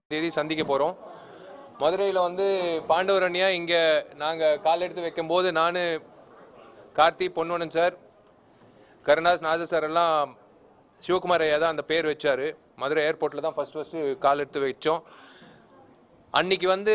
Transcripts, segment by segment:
தேதி சந்திக்க போகிறோம் மதுரையில் வந்து பாண்டவர் அண்ணியா இங்கே நாங்கள் கால் எடுத்து வைக்கும்போது நான் கார்த்தி பொன்வனன் சார் கருணாஸ் நாசர் சார் எல்லாம் சிவகுமார் ஐயா தான் அந்த பேர் வச்சார் மதுரை ஏர்போர்ட்டில் தான் ஃபஸ்ட் ஃபஸ்ட்டு கால் எடுத்து வச்சோம் அன்னைக்கு வந்து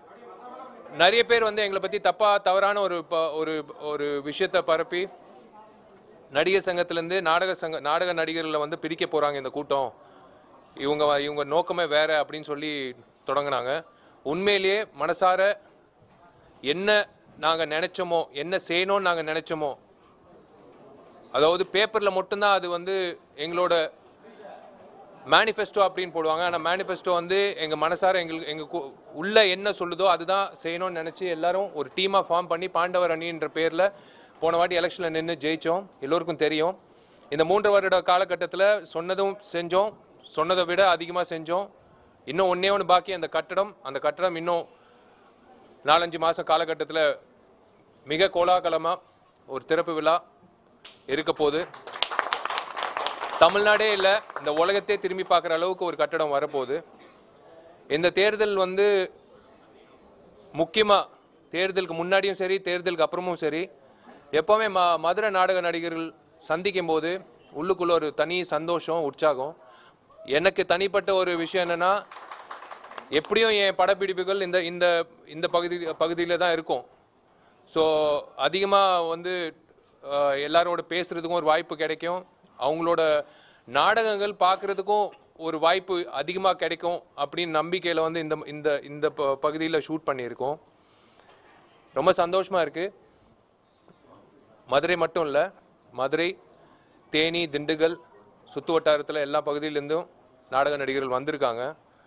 நிறைய பேர் வந்து எங்களை பற்றி தப்பாக தவறான ஒரு ப- ஒரு ஒரு விஷயத்தை பரப்பி நடிகர் சங்கத்திலேருந்து நாடக சங்க நாடக நடிகர்களை வந்து பிரிக்க போகிறாங்க இந்த கூட்டம் இவங்க வ- இவங்க நோக்கமே வேற அப்படின்னு சொல்லி தொடங்கினாங்க உண்மையிலேயே மனசார என்ன நாங்கள் நினைச்சோமோ என்ன செய்யணும்னு நாங்கள் நினைச்சோமோ அதாவது பேப்பரில் மட்டும்தான் அது வந்து எங்களோட மேனிஃபெஸ்டோ அப்படின்னு போடுவாங்க ஆனால் மேனிஃபெஸ்டோ வந்து எங்கள் மனசார எங்களுக்கு எங்கள் கு- உள்ள என்ன சொல்லுதோ அதுதான் செய்யணும்னு நினச்சி எல்லாரும் ஒரு டீமாக ஃபார்ம் பண்ணி பாண்டவர் அணின்ற பேரில் போன வாட்டி எலெக்ஷனில் நின்று ஜெயித்தோம் எல்லோருக்கும் தெரியும் இந்த மூன்று வருட காலகட்டத்தில் சொன்னதும் செஞ்சோம் சொன்னதை விட அதிகமாக செஞ்சோம் இன்னும் ஒன்றே ஒன்று பாக்கி அந்த கட்டடம் அந்த கட்டடம் இன்னும் நாலஞ்சு மாதம் காலகட்டத்தில் மிக கோலாகலமாக ஒரு திறப்பு விழா இருக்க போகுது தமிழ்நாடே இல்லை இந்த உலகத்தையே திரும்பி பார்க்குற அளவுக்கு ஒரு கட்டடம் வரப்போகுது இந்த தேர்தல் வந்து முக்கியமாக தேர்தலுக்கு முன்னாடியும் சரி தேர்தலுக்கு அப்புறமும் சரி எப்போவுமே ம மதுரை நாடக நடிகர்கள் சந்திக்கும் போது உள்ளுக்குள்ள ஒரு தனி சந்தோஷம் உற்சாகம் எனக்கு தனிப்பட்ட ஒரு விஷயம் என்னன்னா எப்படியும் என் படப்பிடிப்புகள் இந்த இந்த இந்த பகுதி பகுதியில் தான் இருக்கும் ஸோ அதிகமாக வந்து அஹ், எல்லாரோட பேசுறதுக்கும் ஒரு வாய்ப்பு கிடைக்கும் அவங்களோட நாடகங்கள் பார்க்குறதுக்கும் ஒரு வாய்ப்பு அதிகமாக கிடைக்கும் அப்படின்னு நம்பிக்கையில் வந்து இந்த இந்த இந்த பகுதியில் ஷூட் பண்ணியிருக்கோம் ரொம்ப சந்தோஷமாக இருக்குது மதுரை மட்டும் இல்லை மதுரை தேனி திண்டுக்கல் சுற்று வட்டாரத்தில் எல்லா பகுதியிலேருந்தும் நாடக நடிகர்கள் வந்திருக்காங்க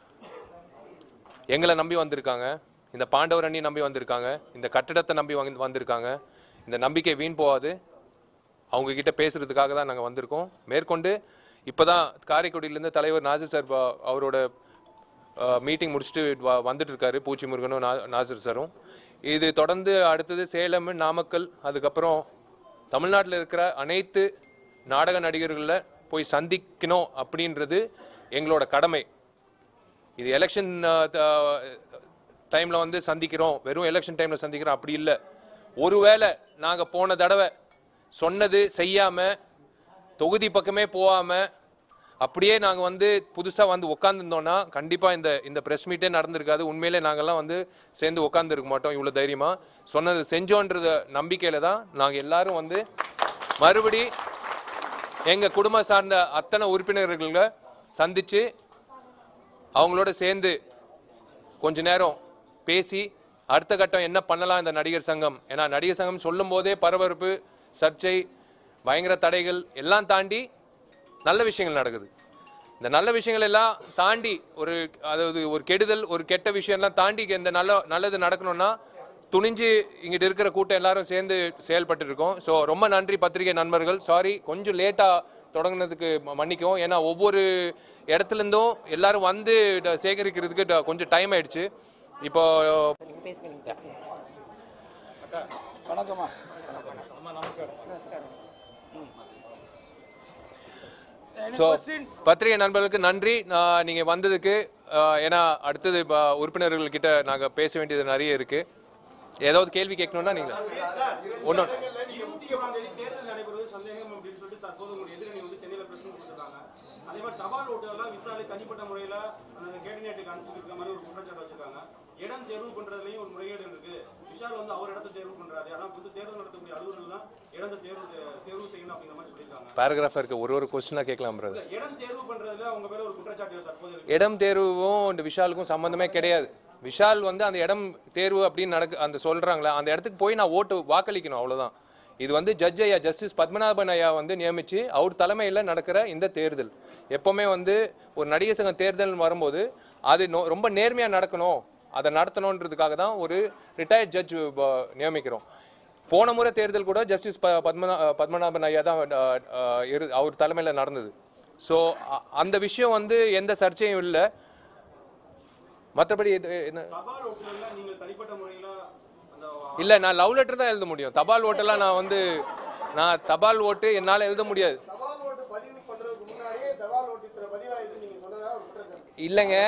எங்களை நம்பி வந்திருக்காங்க இந்த பாண்டவர் அண்ணி நம்பி வந்திருக்காங்க இந்த கட்டிடத்தை நம்பி வந்து வந்திருக்காங்க இந்த நம்பிக்கை வீண் போகாது அவங்க கிட்ட பேசுறதுக்காக தான் நாங்கள் வந்திருக்கோம் மேற்கொண்டு இப்போ தான் காரைக்குடியிலேருந்து தலைவர் நாசர் சார் பா- அவரோட மீட்டிங் முடிச்சுட்டு வ- வந்துட்டு இருக்காரு பூச்சி முருகனும் நா- நாசர் சாரும் இது தொடர்ந்து அடுத்தது சேலம் நாமக்கல் அதுக்கப்புறம் தமிழ்நாட்டில் இருக்கிற அனைத்து நாடக நடிகர்களில் போய் சந்திக்கணும் அப்படின்றது எங்களோட கடமை இது எலெக்ஷன் டைமில் வந்து சந்திக்கிறோம் வெறும் எலெக்ஷன் டைமில் சந்திக்கிறோம் அப்படி இல்லை ஒருவேளை நாங்கள் போன தடவை சொன்னது செய்யாமல் தொகுதி பக்கமே போகாமல் அப்படியே நாங்கள் வந்து புதுசாக வந்து உட்காந்துருந்தோம்னா கண்டிப்பாக இந்த இந்த ப்ரெஸ் மீட்டே நடந்திருக்காது உண்மையிலே நாங்கள்லாம் வந்து சேர்ந்து உட்காந்துருக்க மாட்டோம் இவ்வளோ தைரியமாக சொன்னது செஞ்சோன்றத நம்பிக்கையில் தான் நாங்கள் எல்லாரும் வந்து மறுபடி எங்கள் குடும்பம் சார்ந்த அத்தனை உறுப்பினர்களை சந்தித்து அவங்களோட சேர்ந்து கொஞ்ச நேரம் பேசி அடுத்த கட்டம் என்ன பண்ணலாம் இந்த நடிகர் சங்கம் ஏன்னா நடிகர் சங்கம் சொல்லும் போதே பரபரப்பு சர்ச்சை பயங்கர தடைகள் எல்லாம் தாண்டி நல்ல விஷயங்கள் நடக்குது இந்த நல்ல விஷயங்கள் எல்லாம் தாண்டி ஒரு அதாவது ஒரு கெடுதல் ஒரு கெட்ட விஷயம்லாம் தாண்டி இந்த நல்ல நல்லது நடக்கணும்னா துணிஞ்சு இங்கிட்டு இருக்கிற கூட்டம் எல்லாரும் சேர்ந்து செயல்பட்டு இருக்கோம் ஸோ ரொம்ப நன்றி பத்திரிகை நண்பர்கள் சாரி கொஞ்சம் லேட்டாக தொடங்குனதுக்கு ம- மன்னிக்கவும் ஏன்னா ஒவ்வொரு இடத்துல இருந்தும் எல்லாரும் வந்து ட- சேகரிக்கிறதுக்கு ட- கொஞ்சம் டைம் ஆயிடுச்சு இப்போ வணக்கம்மா ஸோ பத்திரிகை நண்பர்களுக்கு நன்றி நான் நீங்கள் வந்ததுக்கு ஆஹ், ஏன்னா அடுத்தது இப்போ உறுப்பினர்கள் கிட்ட நாங்கள் பேச வேண்டியது நிறைய இருக்கு ஏதாவது கேள்வி கேட்கணும்னா நீங்கள் ஒன்றும் இருபத்தி ஏழாம் தேதி தேர்தல் நடைபெறுவது சந்தேகம் அப்படின்னு சொல்லிட்டு தற்போது உங்களுடைய எதிரணி வந்து சென்னையில பிரஸ் மீட் கொடுத்திருக்காங்க அதே மாதிரி தபால் ஓட்டுகள்லாம் விசாரி தனிப்பட்ட முறையில அந்த கேபினெட்டுக்கு அனுப்பிச்சிருக்க மாதிரி ஒரு குற்றச்சாட்டு வச்சிருக்காங்க இடம் தேர்வு பண்றதுலயும் ஒரு முறைகேடு இருக்கு விஷால் வந்து அவர் இடத்தை தேர்வு பண்றாரு ஆனா வந்து தேர்தல் நடத்தக்கூடிய அலுவலர்கள் தான் இடத்தை தேர்வு தேர்வு செய்யணும் அப்படிங்கிற மாதிரி சொல்லியிருக்காங்க பேராகிராஃபாக இருக்கு ஒரு ஒரு கொஸ்டினாக கேட்கலாம் பிரதர் இல்ல, இடம் தேர்வு பண்றதுல அவங்க மேல ஒரு குற்றச்சாட்டு தற்போது இருக்கு இடம் தேர்வும் இந்த விஷாலுக்கும் சம்மந்தமே கிடையாது விஷால் வந்து அந்த இடம் தேர்வு அப்படின்னு நடக்கு அந்த சொல்றாங்களே அந்த இடத்துக்கு போய் நான் ஓட்டு வாக்களிக்கணும் அவ்வளவுதான் இது வந்து ஜட்ஜ் ஐயா ஜஸ்டிஸ் பத்மநாபன் ஐயா வந்து நியமிச்சு அவர் தலைமையில் நடக்கிற இந்த தேர்தல் எப்பவுமே வந்து ஒரு நடிகர் சங்க தேர்தல் வரும்போது அது நோ- ரொம்ப நேர்மையா நடக்கணும் அதை நடத்தணுன்றதுக்காக தான் ஒரு ரிட்டையர்ட் ஜட்ஜ் நியமிக்கிறோம் போன முறை தேர்தல் கூட ஜஸ்டிஸ் ப பத்மநா பத்மநாபன் ஐயா தான் அஹ், அஹ், இரு அவர் தலைமையில் நடந்தது ஸோ அந்த விஷயம் வந்து எந்த சர்ச்சையும் இல்லை மற்றபடி என்ன தபால் ஓட்டுகள்ல நீங்கள் தனிப்பட்ட முறையில அந்த இல்லை நான் லவ் லெட்டர் தான் எழுத முடியும் தபால் ஓட்டெல்லாம் நான் வந்து நான் தபால் ஓட்டு என்னால் எழுத முடியாது தபால் ஓட்டு பதிவு பண்றதுக்கு முன்னாடியே தபால் ஓட்டு இத்தனை பதிவாயிருக்கு நீங்க சொன்னதா ஒரு குற்றச்சாட்டு இல்லைங்க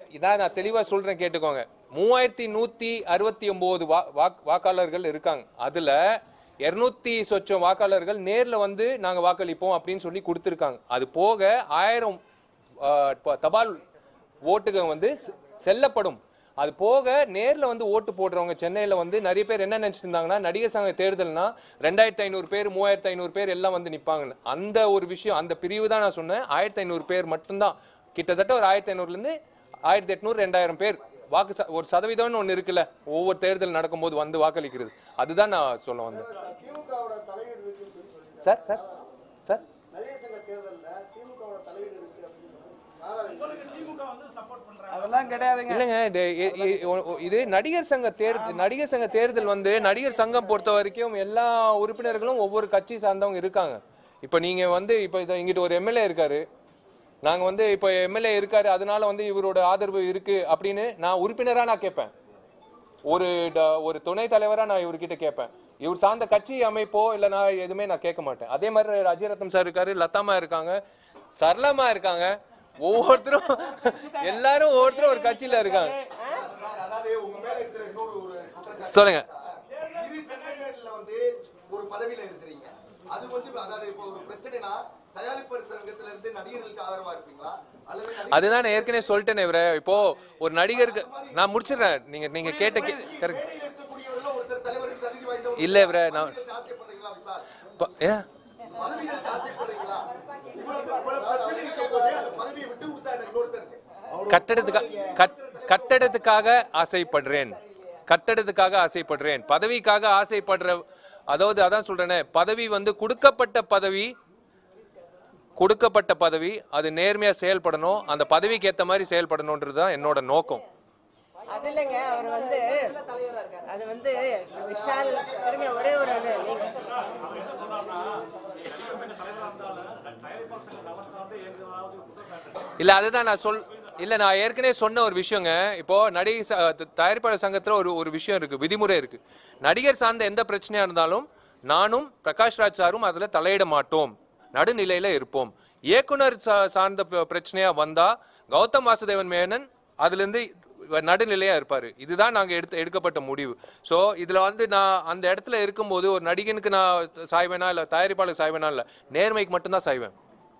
இதான் நான் தெளிவா சொல்றேன் கேட்டுக்கோங்க மூவாயிரத்தி நூத்தி அறுபத்தி ஒன்பது வாக்காளர்கள் இருக்காங்க அதுல இருநூத்தி சொச்சம் வாக்காளர்கள் நேர்ல வந்து நாங்க வாக்களிப்போம் அப்படின்னு சொல்லி கொடுத்துருக்காங்க அது போக ஆயிரம் ஆஹ், ப- தபால் ஓட்டுகள் வந்து செ- செல்லப்படும் அது போக நேர்ல வந்து ஓட்டு போடுறவங்க சென்னையில வந்து நிறைய பேர் என்ன நினைச்சிட்டு இருந்தாங்கன்னா நடிகர் சங்க தேர்தல்னா ரெண்டாயிரத்தி ஐநூறு பேர் மூவாயிரத்தி ஐநூறு பேர் எல்லாம் வந்து நிப்பாங்கன்னு அந்த ஒரு விஷயம் அந்த பிரிவு தான் நான் சொன்னேன் ஆயிரத்தி ஐநூறு பேர் மட்டும்தான் கிட்டத்தட்ட ஒரு ஆயிரத்தி ஐநூறுல இருந்து ஆயிரத்தி எட்நூறு ரெண்டாயிரம் பேர் வாக்கு ச- ஒரு சதவீதம்னு ஒன்று இருக்குல்ல ஒவ்வொரு தேர்தல் நடக்கும்போது வந்து வாக்களிக்கிறது அதுதான் நான் சொல்ல வந்தேன் திமுகவோட தலையீடு இருக்குன்னு சொல்லி சொல்றீங்க சார் சார் சார் நடிகர் சங்க தேர்தல்ல திமுகவோட தலையீடு இருக்கு அப்படின்னு ஆதாரம் திமுக வந்து சப்போர்ட் பண்றாங்க அதெல்லாம் கிடையாதுங்க இல்லைங்க இது இ- இ- ஒ- ஒ- இது நடிகர் சங்க தேர்தல் நடிகர் சங்க தேர்தல் வந்து நடிகர் சங்கம் பொறுத்த வரைக்கும் எல்லா உறுப்பினர்களும் ஒவ்வொரு கட்சி சார்ந்தவங்க இருக்காங்க இப்போ நீங்க வந்து இப்போ இத- இங்கிட்ட ஒரு எம்எல்ஏ இருக்காரு நாங்க வந்து இப்போ எம்எல்ஏ இருக்காரு அதனால வந்து இவரோட ஆதரவு இருக்கு அப்படின்னு நான் உறுப்பினரா நான் கேட்பேன் ஒரு ட- ஒரு துணை தலைவரா நான் இவர்கிட்ட கேட்பேன் இவர் சார்ந்த கட்சி அமைப்போ இல்ல நான் எதுவுமே நான் கேட்க மாட்டேன் அதே மாதிரி அஜயரத்னம் சார் இருக்காரு லதாமா இருக்காங்க சரளமா இருக்காங்க ஒவ்வொருத்தரும் எல்லாரும் ஒவ்வொருத்தரும் ஒரு கட்சியில இருக்காங்க அதாவது உங்க மேல இருக்கிற இன்னொரு ஒரு குற்றச்சாட்டு. சொல்லுங்க இரு சங்கங்கள்ல வந்து ஒரு பதவியில இருக்கிறீங்க அது வந்து அதாவது இப்போ ஒரு பிரச்சனைனா தயாரிப்பர் சங்கத்துல இருந்து நடிகர்களுக்கு ஆதரவா இருப்பீங்களா அல்லது நடிகர் அதுதான் நான் ஏற்கனவே சொல்லிட்டேனே இவரே இப்போ ஒரு நடிகருக்கு நான் முடிச்சிடுறேன் நீங்க நீங்க கேட்ட கே- correct. மேடையில் இருக்கக்கூடியவர்கள் ஒருத்தர் தலைவருக்கு தகுதி வாய்ந்தவர் இல்ல இவரே நான் பதவிகளுக்கு ஆசைப்படுறீங்களா விசால் ப- ஏன் பதவிகளுக்கு ஆசைப்படுறீங்களா இவ்வளவு இவ்வளவு பிரச்சனை இருக்க போது அந்த பதவியை விட்டு கொடுத்தா எனக்கு இன்னொருத்தருக்கு கட்டடத்துக்காக கட்- கட்டடத்துக்காக ஆசைப்படுறேன் கட்டடத்துக்காக ஆசைப்படுறேன் பதவிக்காக ஆசைப்படுற அதாவது அதான் சொல்றேனே பதவி வந்து கொடுக்கப்பட்ட பதவி கொடுக்கப்பட்ட பதவி அது நேர்மையா செயல்படணும் அந்த பதவிக்கு ஏத்த மாதிரி செயல்படணுன்றது தான் என்னோட நோக்கம் அது இல்லைங்க அவர் வந்து அது வந்து விஷால் இருங்க ஒரே ஒரு இது நீங்க இல்ல அதுதான் நான் சொல் இல்ல நான் ஏற்கனவே சொன்ன ஒரு விஷயங்க இப்போ நடிகை ச- த- தயாரிப்பாளர் சங்கத்துல ஒரு ஒரு விஷயம் இருக்கு விதிமுறை இருக்கு நடிகர் சார்ந்த எந்த பிரச்சனையா இருந்தாலும் நானும் பிரகாஷ் ராஜ் சாரும் அதுல தலையிட மாட்டோம் நடுநிலையில இருப்போம் இயக்குனர் சா- சார்ந்த ப- பிரச்சனையா வந்தா கௌதம் வாசுதேவன் மேனன் அதுல இருந்து நடுநிலையா இருப்பாரு இதுதான் நாங்க எடுத்து எடுக்கப்பட்ட முடிவு சோ இதுல வந்து நான் அந்த இடத்துல இருக்கும்போது ஒரு நடிகனுக்கு நான் சாய்வேனா இல்ல தயாரிப்பாளர் சாய்வேனா இல்ல நேர்மைக்கு மட்டும்தான் சாய்வேன்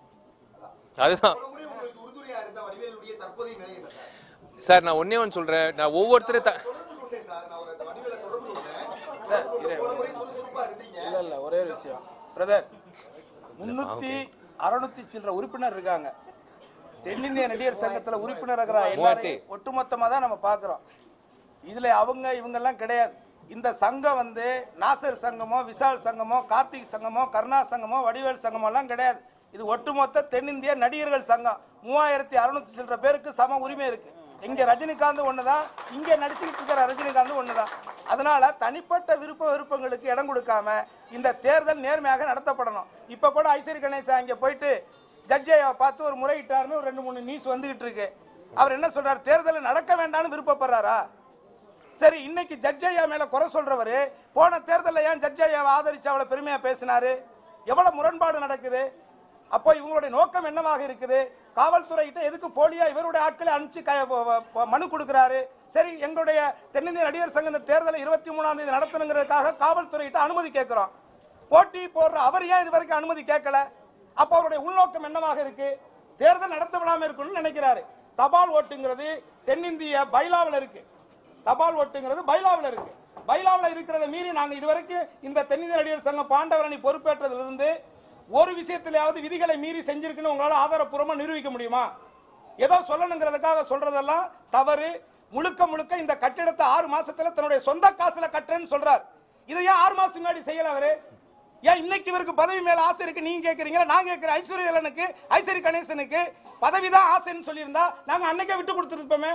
அதுதான் ஒரு முறை உங்களுக்கு உறுதுணையா இருந்த வடிவேலுடைய தற்போதைய நிலை என்ன சார் சார் நான் ஒன்னே ஒன்று சொல்றேன் நான் ஒவ்வொருத்தரும் த- தொடர்பு கொண்டேன் சார் நான் ஒரு வடிவேல தொடர்பு கொண்டேன் சார் தொடர்பு இது கொண்டு ஒரு முறை சுறுசுறுப்பா இருந்தீங்க இல்ல இல்ல ஒரே ஒரு விஷயம் பிரதர் முன்னூத்தி அறுநூத்தி சில்லற உறுப்பினர் இருக்காங்க தென்னிந்திய நடிகர் சங்கத்துல உறுப்பினர் இருக்கிற எல்லாரையும் ஒட்டுமொத்தமா தான் நம்ம பாக்குறோம் இதுல அவங்க இவங்க எல்லாம் கிடையாது இந்த சங்கம் வந்து நாசர் சங்கமோ விஷால் சங்கமோ கார்த்திக் சங்கமோ கருணா சங்கமோ வடிவேல் சங்கமோ எல்லாம் கிடையாது இது ஒட்டுமொத்த தென்னிந்திய நடிகர்கள் சங்கம் மூவாயிரத்தி அறுநூத்தி சில்லற பேருக்கு சம உரிமை இருக்கு இங்க ரஜினிகாந்த் ஒண்ணுதான் இங்க நடிச்சுக்கிட்டு இருக்கிற ரஜினிகாந்த் ஒண்ணுதான் அதனால தனிப்பட்ட விருப்ப விருப்பங்களுக்கு இடம் கொடுக்காம இந்த தேர்தல் நேர்மையாக நடத்தப்படணும் இப்ப கூட ஐஸ்வரி கணேசா இங்க போயிட்டு ஜட்ஜையா பார்த்து ஒரு முறையிட்டாருன்னு ஒரு ரெண்டு மூணு நியூஸ் வந்துகிட்டு இருக்கு அவர் என்ன சொல்றாரு தேர்தல் நடக்க வேண்டாம்னு விருப்பப்படுறாரா சரி இன்னைக்கு ஜட்ஜ் ஐயா மேல குறை சொல்றவரு போன தேர்தலில் ஏன் ஜட்ஜ் ஐயாவை ஆதரிச்சு அவ்வளவு பெருமையா பேசினாரு எவ்வளவு முரண்பாடு நடக்குது அப்போ இவங்களுடைய நோக்கம் என்னவாக இருக்குது காவல்துறை கிட்ட எதுக்கு போலியா இவருடைய ஆட்களை அனுப்பிச்சு க- வ- வ- வ- மனு கொடுக்கிறாரு சரி எங்களுடைய தென்னிந்திய நடிகர் சங்க இந்த தேர்தலை இருபத்தி மூணாம் தேதி நடத்தணுங்கிறதுக்காக காவல்துறை கிட்ட அனுமதி கேட்கிறோம் போட்டி போடுற அவர் ஏன் இது வரைக்கும் அனுமதி கேட்கல அப்போ அவருடைய உள்நோக்கம் என்னவாக இருக்கு தேர்தல் நடத்த விடாம இருக்கணும்னு நினைக்கிறாரு தபால் ஓட்டுங்கிறது தென்னிந்திய பைலாவில் இருக்கு தபால் ஓட்டுங்கிறது பைலாவில் இருக்கு பைலாவில் இருக்கிறத மீறி நாங்க இதுவரைக்கும் இந்த தென்னிந்திய நடிகர் சங்கம் பாண்டவரணி பொறுப்பேற்றதிலிருந்து ஒரு விஷயத்திலேயாவது விதிகளை மீறி செஞ்சிருக்குன்னு உங்களால ஆதாரப்பூர்வமா நிரூபிக்க முடியுமா ஏதோ சொல்லணுங்கிறதுக்காக சொல்றதெல்லாம் தவறு முழுக்க முழுக்க இந்த கட்டிடத்தை ஆறு மாசத்துல தன்னுடைய சொந்த காசுல கட்டுறேன்னு சொல்றார் இதை ஏன் ஆறு மாசம் முன்னாடி செய்யல அவரு ஏன் இன்னைக்கு இவருக்கு பதவி மேல ஆசை இருக்கு நீங்க கேக்குறீங்களா நான் கேட்கிறேன் ஐஸ்வர்யலனுக்கு ஐஸ்வரி கணேசனுக்கு பதவி தான் ஆசைன்னு சொல்லியிருந்தா நாங்க அன்னைக்கே விட்டு கொடுத்துருப்போமே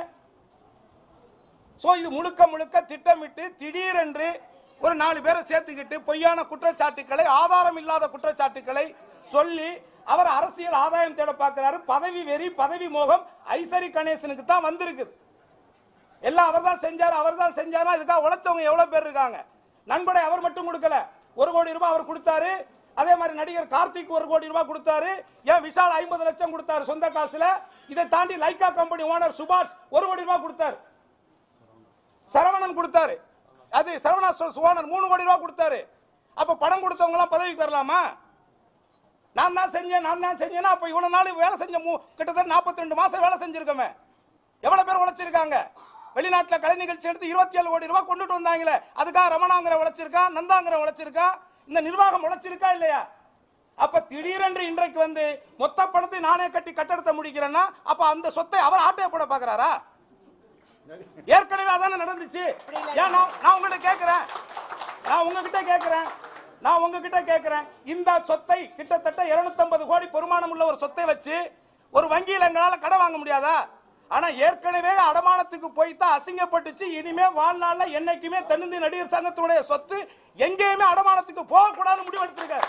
சோ இது முழுக்க முழுக்க திட்டமிட்டு திடீரென்று ஒரு நாலு பேரை சேர்த்துக்கிட்டு பொய்யான குற்றச்சாட்டுக்களை ஆதாரம் இல்லாத குற்றச்சாட்டுக்களை சொல்லி அவர் அரசியல் ஆதாயம் தேட பார்க்கிறாரு பதவி வெறி பதவி மோகம் ஐசரி கணேசனுக்கு தான் வந்திருக்குது எல்லாம் அவர் தான் செஞ்சாரு அவர் தான் செஞ்சாரு இதுக்காக உழைச்சவங்க எவ்வளவு பேர் இருக்காங்க நன்கொடை அவர் மட்டும் கொடுக்கல ஒரு கோடி ரூபாய் அவர் கொடுத்தாரு அதே மாதிரி நடிகர் கார்த்திக் ஒரு கோடி ரூபாய் கொடுத்தாரு ஏன் விஷால் ஐம்பது லட்சம் கொடுத்தாரு சொந்த காசுல இதை தாண்டி லைக்கா கம்பெனி ஓனர் சுபாஷ் ஒரு கோடி ரூபாய் கொடுத்தாரு சரவணன் கொடுத்தாரு அது சரவணா சுவானன் மூணு கோடி ரூபாய் கொடுத்தாரு அப்ப பணம் கொடுத்தவங்க எல்லாம் பதவிக்கு வரலாமா நான் தான் செஞ்சேன் நான் தான் செஞ்சேன்னா அப்ப இவ்வளவு நாள் வேலை செஞ்ச மூ- கிட்டத்தட்ட 42 ரெண்டு மாசம் வேலை செஞ்சிருக்கோமே எவ்வளவு பேர் உழைச்சிருக்காங்க வெளிநாட்டுல கலை நிகழ்ச்சி எடுத்து இருபத்தி ஏழு கோடி ரூபாய் கொண்டுட்டு வந்தாங்களே அதுக்காக ரமணாங்கிற உழைச்சிருக்கான் நந்தாங்கிற உழைச்சிருக்கான் இந்த நிர்வாகம் உழைச்சிருக்கா இல்லையா அப்ப திடீரென்று இன்றைக்கு வந்து மொத்த பணத்தை நானே கட்டி கட்டடத்தை முடிக்கிறேன்னா அப்ப அந்த சொத்தை அவர் ஆட்டைய போட பாக்குறாரா ஏற்கனவே அதானே நடந்துச்சு ஏன் நான் நான் உங்ககிட்ட கேட்கிறேன் நான் உங்ககிட்ட கேட்கிறேன் நான் உங்ககிட்ட கேட்கிறேன் இந்த சொத்தை கிட்டத்தட்ட 250 கோடி பெருமானம் உள்ள ஒரு சொத்தை வச்சு ஒரு வங்கியில் எங்களால கடன் வாங்க முடியாதா ஆனா ஏற்கனவே அடமானத்துக்கு போய்தான் அசிங்கப்பட்டுச்சு இனிமே வாழ்நாள்ல என்னைக்குமே தென்னிந்திய நடிகர் சங்கத்தினுடைய சொத்து எங்கேயுமே அடமானத்துக்கு போக கூடாதுன்னு முடிவெடுத்திருக்காரு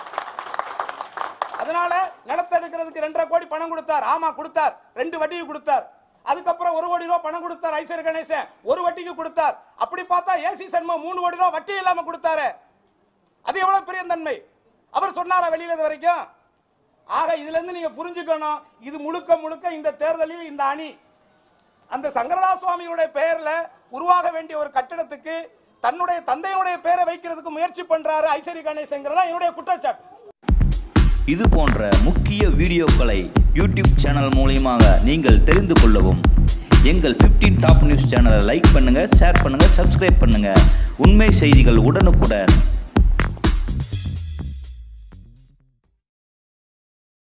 அதனால நிலத்தை எடுக்கிறதுக்கு ரெண்டரை கோடி பணம் கொடுத்தார் ஆமா கொடுத்தார் ரெண்டு வட்டிக்கு கொடுத்தார் அதுக்கப்புறம் ஒரு கோடி ரூபாய் பணம் கொடுத்தார் ஐஸ்வர் கணேசன் ஒரு வட்டிக்கு கொடுத்தார் அப்படி பார்த்தா ஏசி சண்முகம் மூணு கோடி ரூபாய் வட்டி இல்லாம கொடுத்தாரு அது எவ்வளவு பெரிய தன்மை அவர் சொன்னாரா வெளியில இது வரைக்கும் ஆக இதுல இருந்து நீங்க புரிஞ்சுக்கணும் இது முழுக்க முழுக்க இந்த தேர்தலில் இந்த அணி அந்த சங்கரதா சுவாமியுடைய பெயர்ல உருவாக வேண்டிய ஒரு கட்டிடத்துக்கு தன்னுடைய தந்தையினுடைய பெயரை வைக்கிறதுக்கு முயற்சி பண்றாரு ஐஸ்வரி கணேசங்கிறதா என்னுடைய குற்றச்சாட்டு இது போன்ற முக்கிய வீடியோக்களை யூடியூப் சேனல் மூலியமாக நீங்கள் தெரிந்து கொள்ளவும் எங்கள் 15 டாப் நியூஸ் சேனலை லைக் பண்ணுங்கள் ஷேர் பண்ணுங்கள் சப்ஸ்கிரைப் பண்ணுங்கள் உண்மை செய்திகள் உடனுக்குடன்